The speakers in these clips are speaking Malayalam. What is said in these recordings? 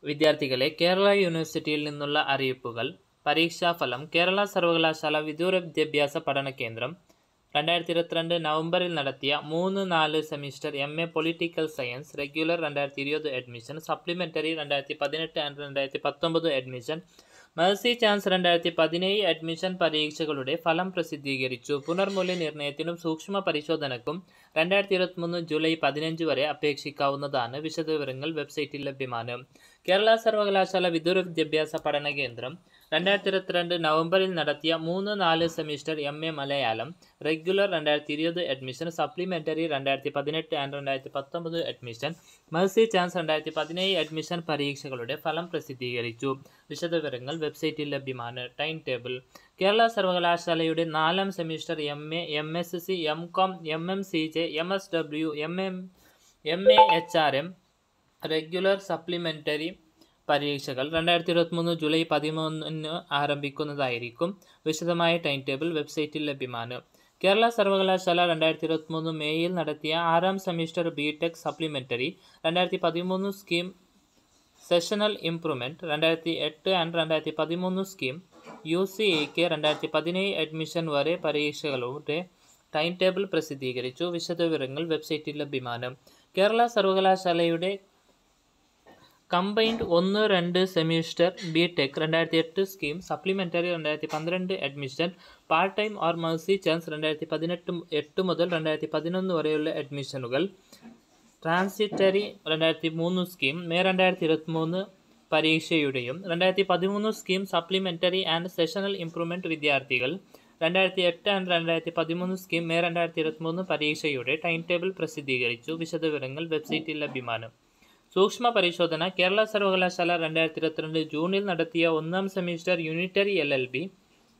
വിദ്യാർത്ഥികളെ കേരള യൂണിവേഴ്സിറ്റിയിൽ നിന്നുള്ള അറിയിപ്പുകൾ പരീക്ഷാഫലം കേരള സർവകലാശാല വിദൂര വിദ്യാഭ്യാസ പഠന കേന്ദ്രം രണ്ടായിരത്തി ഇരുപത്തിരണ്ട് നവംബറിൽ നടത്തിയ മൂന്ന് നാല് semester M A political science regular രണ്ടായിരത്തി ഇരുപത് അഡ്മിഷൻ സപ്ലിമെൻ്ററി രണ്ടായിരത്തി പതിനെട്ട് ആൻഡ് രണ്ടായിരത്തി പത്തൊമ്പത് അഡ്മിഷൻ മേഴ്സി ചാൻസ് രണ്ടായിരത്തി പതിനേഴ് അഡ്മിഷൻ പരീക്ഷകളുടെ ഫലം പ്രസിദ്ധീകരിച്ചു പുനർമൂല്യനിർണ്ണയത്തിനും സൂക്ഷ്മ പരിശോധനയ്ക്കും രണ്ടായിരത്തി ഇരുപത്തിമൂന്ന് ജൂലൈ പതിനഞ്ച് വരെ അപേക്ഷിക്കാവുന്നതാണ് വിശദവിവരങ്ങൾ വെബ്സൈറ്റിൽ ലഭ്യമാണ് കേരള സർവകലാശാല വിദൂര വിദ്യാഭ്യാസ പഠന കേന്ദ്രം രണ്ടായിരത്തി ഇരുപത്തിരണ്ട് നവംബറിൽ നടത്തിയ മൂന്ന് നാല് semester M A Malayalam regular രണ്ടായിരത്തി ഇരുപത് അഡ്മിഷൻ സപ്ലിമെൻ്ററി രണ്ടായിരത്തി പതിനെട്ട് ആൻഡ് രണ്ടായിരത്തി പത്തൊമ്പത് അഡ്മിഷൻ മേഴ്സി ചാൻസ് രണ്ടായിരത്തി പതിനേഴ് അഡ്മിഷൻ പരീക്ഷകളുടെ ഫലം പ്രസിദ്ധീകരിച്ചു വിശദവിവരങ്ങൾ വെബ്സൈറ്റിൽ ലഭ്യമാണ് ടൈം ടേബിൾ കേരള സർവകലാശാലയുടെ നാലാം semester M A M S C M Com M M C J M S W M M M A H R M regular supplementary പരീക്ഷകൾ രണ്ടായിരത്തി ഇരുപത്തിമൂന്ന് ജൂലൈ പതിമൂന്നിന് ആരംഭിക്കുന്നതായിരിക്കും വിശദമായ ടൈം ടേബിൾ വെബ്സൈറ്റിൽ ലഭ്യമാണ് കേരള സർവകലാശാല രണ്ടായിരത്തി ഇരുപത്തിമൂന്ന് മേയിൽ നടത്തിയ ആറാം സെമിസ്റ്റർ ബി ടെക് സപ്ലിമെൻ്ററി രണ്ടായിരത്തി പതിമൂന്ന് സ്കീം സെഷണൽ ഇംപ്രൂവ്മെൻറ്റ് രണ്ടായിരത്തി എട്ട് ആൻഡ് രണ്ടായിരത്തി പതിമൂന്ന് സ്കീം യു സി എക്ക് രണ്ടായിരത്തി പതിനേഴ് അഡ്മിഷൻ വരെ പരീക്ഷകളുടെ ടൈം ടേബിൾ പ്രസിദ്ധീകരിച്ചു വിശദവിവരങ്ങൾ വെബ്സൈറ്റിൽ ലഭ്യമാണ് കേരള സർവകലാശാലയുടെ കമ്പൈൻഡ് ഒന്ന് രണ്ട് സെമിസ്റ്റർ ബി ടെക് രണ്ടായിരത്തി എട്ട് സ്കീം സപ്ലിമെൻ്ററി രണ്ടായിരത്തി പന്ത്രണ്ട് admission part time or mercy chance രണ്ടായിരത്തി പതിനെട്ട് എട്ട് മുതൽ രണ്ടായിരത്തി പതിനൊന്ന് വരെയുള്ള അഡ്മിഷനുകൾ ട്രാൻസിറ്ററി രണ്ടായിരത്തി മൂന്ന് സ്കീം മെയ് രണ്ടായിരത്തി ഇരുപത്തിമൂന്ന് പരീക്ഷയുടെയും രണ്ടായിരത്തി പതിമൂന്ന് scheme supplementary and sessional improvement വിദ്യാർത്ഥികൾ രണ്ടായിരത്തി എട്ട് ആൻഡ് രണ്ടായിരത്തി പതിമൂന്ന് സ്കീം മെയ് രണ്ടായിരത്തി ഇരുപത്തിമൂന്ന് പരീക്ഷയുടെ ടൈം ടേബിൾ പ്രസിദ്ധീകരിച്ചു വിശദവിവരങ്ങൾ വെബ്സൈറ്റിൽ ലഭ്യമാണ് സൂക്ഷ്മ പരിശോധന കേരള സർവകലാശാല രണ്ടായിരത്തി ഇരുപത്തിരണ്ട് ജൂണിൽ നടത്തിയ ഒന്നാം semester unitary L L B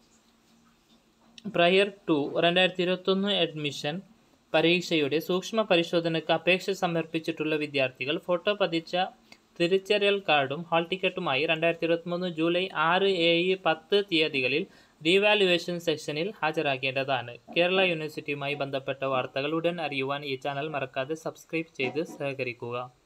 prior to രണ്ടായിരത്തി ഇരുപത്തൊന്ന് അഡ്മിഷൻ പരീക്ഷയുടെ സൂക്ഷ്മ പരിശോധനയ്ക്ക് അപേക്ഷ സമർപ്പിച്ചിട്ടുള്ള വിദ്യാർത്ഥികൾ ഫോട്ടോ പതിച്ച തിരിച്ചറിയൽ കാർഡും ഹാൾ ടിക്കറ്റുമായി രണ്ടായിരത്തി ഇരുപത്തിമൂന്ന് ജൂലൈ ആറ് ഏഴ് പത്ത് തീയതികളിൽ റീവാലുവേഷൻ സെക്ഷനിൽ ഹാജരാക്കേണ്ടതാണ് കേരള യൂണിവേഴ്സിറ്റിയുമായി ബന്ധപ്പെട്ട വാർത്തകൾ ഉടൻ അറിയുവാൻ ഈ ചാനൽ മറക്കാതെ സബ്സ്ക്രൈബ് ചെയ്ത് സഹകരിക്കുക